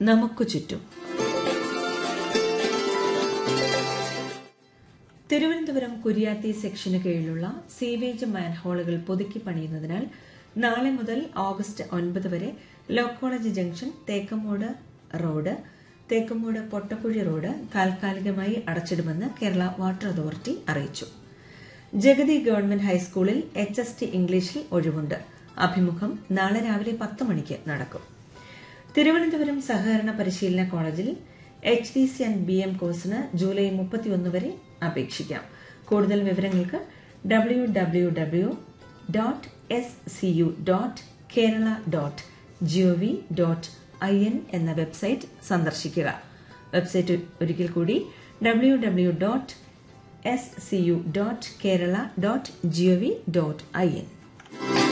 നമുക്ക് ചുറ്റും തിരുവനന്തപുരം കുര്യാത്തി സെക്ഷന് കീഴിലുള്ള സീവേജ് മാൻഹോളുകൾ പുതുക്കി പണിയുന്നതിനാൽ നാളെ മുതൽ ഓഗസ്റ്റ് ഒൻപത് വരെ law college junction Thekkummoodu road Thekkummoodu Pottakuzhi road താൽക്കാലികമായി അടച്ചിടുമെന്ന് കേരള വാട്ടർ അതോറിറ്റി അറിയിച്ചു ജഗതി ഗവൺമെന്റ് ഹൈസ്കൂളിൽ എച്ച് എസ് ടി ഇംഗ്ലീഷിൽ ഒഴിവുണ്ട് അഭിമുഖം നാളെ രാവിലെ പത്ത് മണിക്ക് നടക്കും തിരുവനന്തപുരം സഹകരണ പരിശീലന കോളേജിൽ H D C and B M കോഴ്സിന് ജൂലൈ മുപ്പത്തിയൊന്ന് വരെ അപേക്ഷിക്കാം കൂടുതൽ വിവരങ്ങൾക്ക് W W W dot S C U dot Kerala dot gov dot I N എന്ന വെബ്സൈറ്റ് സന്ദർശിക്കുക വെബ്സൈറ്റ് ഒരിക്കൽ കൂടി W W dot S C U dot Kerala dot gov dot I N